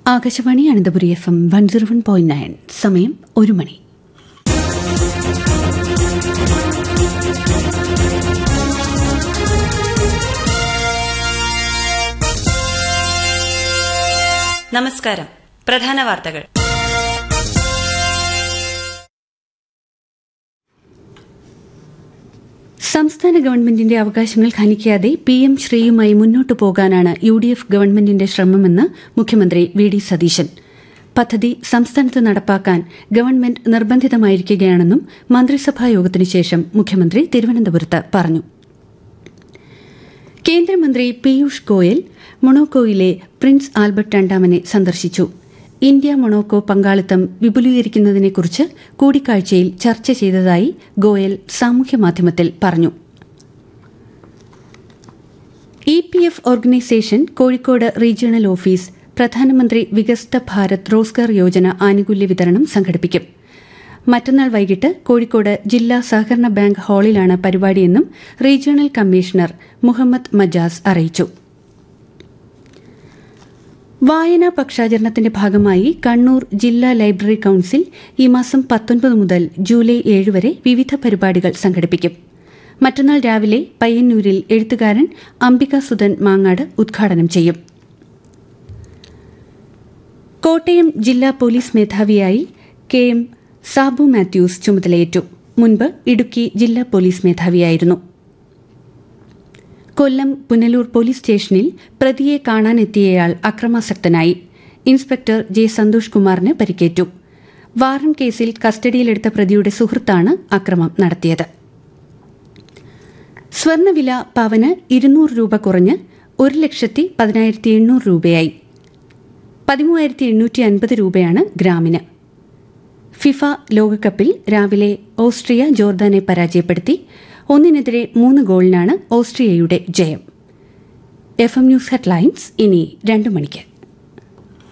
Akashvani Ananthapuri F M one zero one point nine സമയം ഒരു മണി നമസ്കാരം പ്രധാന വാർത്തകൾ സംസ്ഥാന ഗവൺമെന്റിന്റെ അവകാശങ്ങൾ ഹനിക്കാതെ പി എം ശ്രീയുമായി മുന്നോട്ടു പോകാനാണ് യു ഡി എഫ് ഗവൺമെന്റിന്റെ ശ്രമമെന്ന് മുഖ്യമന്ത്രി വി ഡി സതീശൻ പദ്ധതി സംസ്ഥാനത്ത് നടപ്പാക്കാൻ ഗവൺമെന്റ് നിർബന്ധിതമായിരിക്കുകയാണെന്നും മന്ത്രിസഭാ യോഗത്തിനു ശേഷം മുഖ്യമന്ത്രി തിരുവനന്തപുരത്ത് പറഞ്ഞു കേന്ദ്രമന്ത്രി പീയൂഷ് ഗോയൽ മൊണോക്കോയിലെ പ്രിൻസ് ആൽബർട്ട് രണ്ടാമനെ സന്ദർശിച്ചു ഇന്ത്യ മൊണോക്കോ പങ്കാളിത്തം വിപുലീകരിക്കുന്നതിനെക്കുറിച്ച് കൂടിക്കാഴ്ചയിൽ ചർച്ച ചെയ്തതായി ഗോയൽ സാമൂഹ്യമാധ്യമത്തിൽ പറഞ്ഞു E P F organisation Kozhikode regional office പ്രധാനമന്ത്രി വികസിത ഭാരത് റോസ്ഗാർ യോജന ആനുകൂല്യ വിതരണം സംഘടിപ്പിക്കും മറ്റന്നാൾ വൈകിട്ട് കോഴിക്കോട് ജില്ലാ സഹകരണ ബാങ്ക് ഹാളിലാണ് പരിപാടിയെന്നും റീജിയണൽ കമ്മീഷണർ മുഹമ്മദ് മജാസ് അറിയിച്ചു വായനാ പക്ഷാചരണത്തിന്റെ ഭാഗമായി കണ്ണൂർ ജില്ലാ ലൈബ്രറി കൌൺസിൽ ഈ മാസം പത്തൊൻപത് മുതൽ ജൂലൈ ഏഴ് വരെ വിവിധ പരിപാടികൾ സംഘടിപ്പിക്കും മറ്റന്നാൾ രാവിലെ പയ്യന്നൂരിൽ എഴുത്തുകാരൻ അംബിക സുധൻ മാങ്ങാട് ഉദ്ഘാടനം ചെയ്യും കോട്ടയം ജില്ലാ പോലീസ് മേധാവിയായി കെ എം സാബു മാത്യൂസ് ചുമതലയേറ്റു മുൻപ് ഇടുക്കി ജില്ലാ പോലീസ് മേധാവിയായിരുന്നു കൊല്ലം പുനലൂർ പോലീസ് സ്റ്റേഷനിൽ പ്രതിയെ കാണാനെത്തിയയാൾ അക്രമാസക്തനായി ഇൻസ്പെക്ടർ ജെ സന്തോഷ് കുമാറിന് പരിക്കേറ്റു വാറൻ കേസിൽ കസ്റ്റഡിയിലെടുത്ത പ്രതിയുടെ സുഹൃത്താണ് അക്രമം നടത്തിയത് സ്വർണവില പവന് ഇരുന്നൂറ് രൂപ കുറഞ്ഞ് ഒരു ലക്ഷത്തി പതിനായിരത്തി എണ്ണൂറ് രൂപയായി പതിമൂവായിരത്തി എണ്ണൂറ്റി അൻപത് രൂപയാണ് ഗ്രാമിന് ഫിഫ ലോകകപ്പിൽ രാവിലെ ഓസ്ട്രിയ ജോർദാനെ പരാജയപ്പെടുത്തി ഒന്നിനെതിരെ മൂന്ന് ഗോളിനാണ് ഓസ്ട്രിയയുടെ ജയം എഫ് എം ന്യൂസ് ഹെഡ്ലൈൻസ് ഇനി രണ്ടു മണിക്ക്